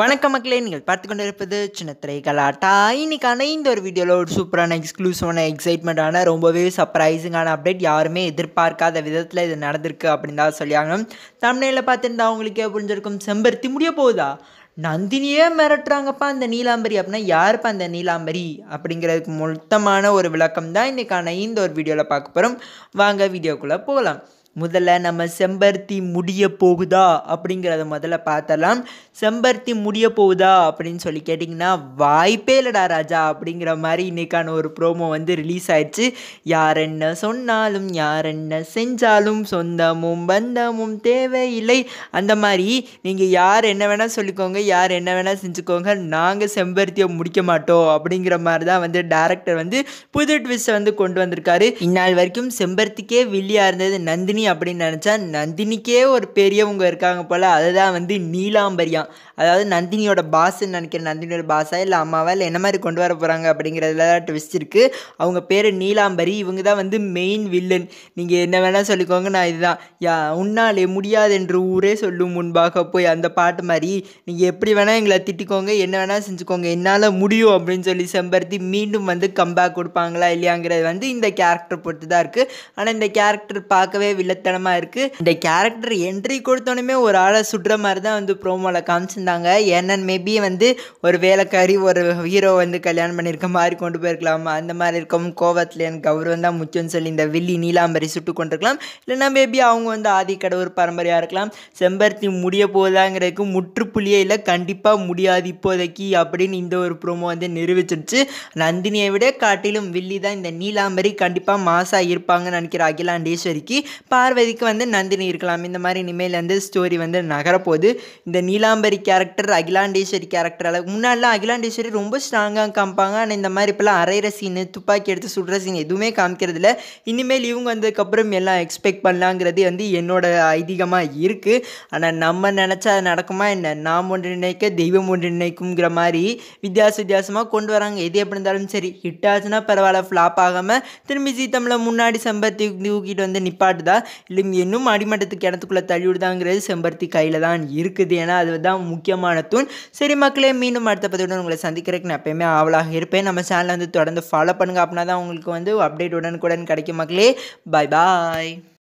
வணக்கம் மக்களே நீங்கள் பார்த்து கொண்டு இருப்பது சின்ன திரை கலாட்டா இன்னைக்கான இந்த ஒரு வீடியோவில் ஒரு சூப்பரான எக்ஸ்க்ளூசிவான எக்ஸைட்மெண்ட்டான ரொம்பவே சர்ப்ரைசிங்கான அப்டேட் யாருமே எதிர்பார்க்காத விதத்தில் இது நடந்திருக்கு அப்படின்னு தான் சொல்லியாங்க தமிழில் பார்த்துருந்தா அவங்களுக்கே புரிஞ்சிருக்கும் செம்பருத்தி முடிய போகுதா நந்தினியே மிரட்டுறாங்கப்பா அந்த நீலாம்பரி அப்படின்னா யாருப்பா அந்த நீலாம்பரி அப்படிங்கிறதுக்கு மொத்தமான ஒரு விளக்கம் தான் இன்றைக்கான இந்த ஒரு வீடியோவில் பார்க்க போகிறோம் வாங்க வீடியோக்குள்ளே போகலாம் முதல்ல நம்ம செம்பருத்தி முடிய போகுதா அப்படிங்கிறத முதல்ல பார்த்தலாம் செம்பருத்தி முடிய போகுதா அப்படின்னு சொல்லி கேட்டிங்கன்னா வாய்ப்பே இல்லடா ராஜா அப்படிங்கிற மாதிரி இன்றைக்கான ஒரு ப்ரோமோ வந்து ரிலீஸ் ஆயிடுச்சு யார் என்ன சொன்னாலும் யார் என்ன செஞ்சாலும் சொந்தமும் பந்தமும் தேவையில்லை அந்த மாதிரி நீங்கள் யார் என்ன வேணால் சொல்லிக்கோங்க யார் என்ன வேணால் செஞ்சுக்கோங்க நாங்கள் செம்பருத்தியை முடிக்க மாட்டோம் அப்படிங்கிற மாதிரி தான் வந்து டேரக்டர் வந்து புது ட்விஸ்ட்டை வந்து கொண்டு வந்திருக்காரு இந்நாள் வரைக்கும் செம்பருத்திக்கே வில்லியாக இருந்தது நந்தினி அப்படின்னு நினச்சா நந்தினிக்கே ஒரு பெரியவங்க இருக்காங்க போல் அதுதான் வந்து நீலாம்பரியாம் அதாவது நந்தினியோட பாஸ்ன்னு நினைக்கிறேன் நந்தினியோட பாஸா இல்லை அம்மாவா இல்லை என்ன மாதிரி கொண்டு வர போகிறாங்க அப்படிங்கிறதுல தான் ட்விஸ்ட் இருக்குது அவங்க பேர் நீலாம்பரி இவங்க தான் வந்து மெயின் வில்லன் நீங்கள் என்ன வேணால் சொல்லிக்கோங்க நான் இதுதான் யா உன்னாலே முடியாது என்று ஊரே சொல்லும் முன்பாக போய் அந்த பாட்டு மாதிரி நீங்கள் எப்படி வேணால் எங்களை திட்டிக்கோங்க என்ன வேணால் செஞ்சுக்கோங்க என்னால் முடியும் அப்படின்னு சொல்லி செம்பருத்தி மீண்டும் வந்து கம்பேக் கொடுப்பாங்களா இல்லையாங்கிறது வந்து இந்த கேரக்டர் பொறுத்து தான் இருக்குது ஆனால் இந்த கேரக்டர் பார்க்கவே வில்லத்தனமாக இருக்குது இந்த கேரக்டர் என்ட்ரி கொடுத்தோன்னே ஒரு ஆளை சுடுற மாதிரி தான் வந்து ப்ரோமோவில் காமிச்சிருந்தாங்க ஏன்னா மேபி வந்து ஒரு வேலைக்காரி ஒரு ஹீரோ வந்து கல்யாணம் பண்ணியிருக்க மாதிரி கொண்டு போயிருக்கலாம் அந்த மாதிரி இருக்கும் கோவத்தில் எனக்கு கௌரவம் தான் முக்கியம்னு சொல்லி இந்த வில்லி நீலாம்பரி சுட்டு கொண்டிருக்கலாம் இல்லைன்னா மேபி அவங்க வந்து ஆதி கடவுர் பரம்பரையாக இருக்கலாம் செம்பருத்தி முடிய போதாங்கிறதுக்கு முற்றுப்புள்ளியே இல்லை கண்டிப்பாக முடியாது இப்போதைக்கு அப்படின்னு இந்த ஒரு ப்ரோமோ வந்து நிரூபிச்சிருச்சு நந்தினியை விட காட்டிலும் வில்லி தான் இந்த நீலாம்பரி கண்டிப்பாக மாசாக இருப்பாங்கன்னு நினைக்கிற அகிலாண்டேஸ்வரிக்கு பார்வதிக்கு வந்து நந்தினி இருக்கலாம் இந்த மாதிரி இனிமேல் வந்து ஸ்டோரி வந்து நகரப்போகுது இந்த நீலாம்பரி கேரக்டர் அகிலாண்டேஸ்வரி கேரக்டர் அளவுக்கு முன்னாடிலாம் அகிலாண்டேஸ்வரி ரொம்ப ஸ்ட்ராங்காக காமிப்பாங்க ஆனால் இந்த மாதிரி இப்போலாம் அரைகிற சீனு துப்பாக்கி எடுத்து சுடுற சீன் எதுவுமே காமிக்கிறது இல்லை இனிமேல் இவங்க வந்ததுக்கப்புறம் எல்லாம் எக்ஸ்பெக்ட் பண்ணலாங்கிறது வந்து என்னோட ஐதீகமாக இருக்குது ஆனால் நம்ம நினச்சா அது நடக்குமா என்ன நாம் ஒன்று நினைக்க தெய்வம் ஒன்று நினைக்குங்கிற மாதிரி வித்தியாச வித்தியாசமாக கொண்டு வராங்க எது எப்படி இருந்தாலும் சரி ஹிட் ஆச்சுன்னா பரவாயில்ல ஃப்ளாப் ஆகாமல் திரும்பி சீத்தமில் முன்னாடி செம்பருத்தி தூக்கிட்டு வந்து நிப்பாட்டுதா இல்லை இன்னும் அடிமட்டத்துக்கு கிணத்துக்குள்ளே தள்ளி விடுதாங்கிறது செம்பருத்தி கையில் தான் இருக்குது ஏன்னா அதுதான் முக்கியமான தூண் சரி மக்களே மீண்டும் அடுத்த பதிவுடன் உங்களை சந்திக்கிறதுக்கு நான் எப்பயுமே ஆவலாக இருப்பேன் நம்ம சேனலை வந்து தொடர்ந்து ஃபாலோ பண்ணுங்கள் அப்படின்னா தான் உங்களுக்கு வந்து அப்டேட் உடனுக்குடன் கிடைக்கும் மக்களே பாய் பாய்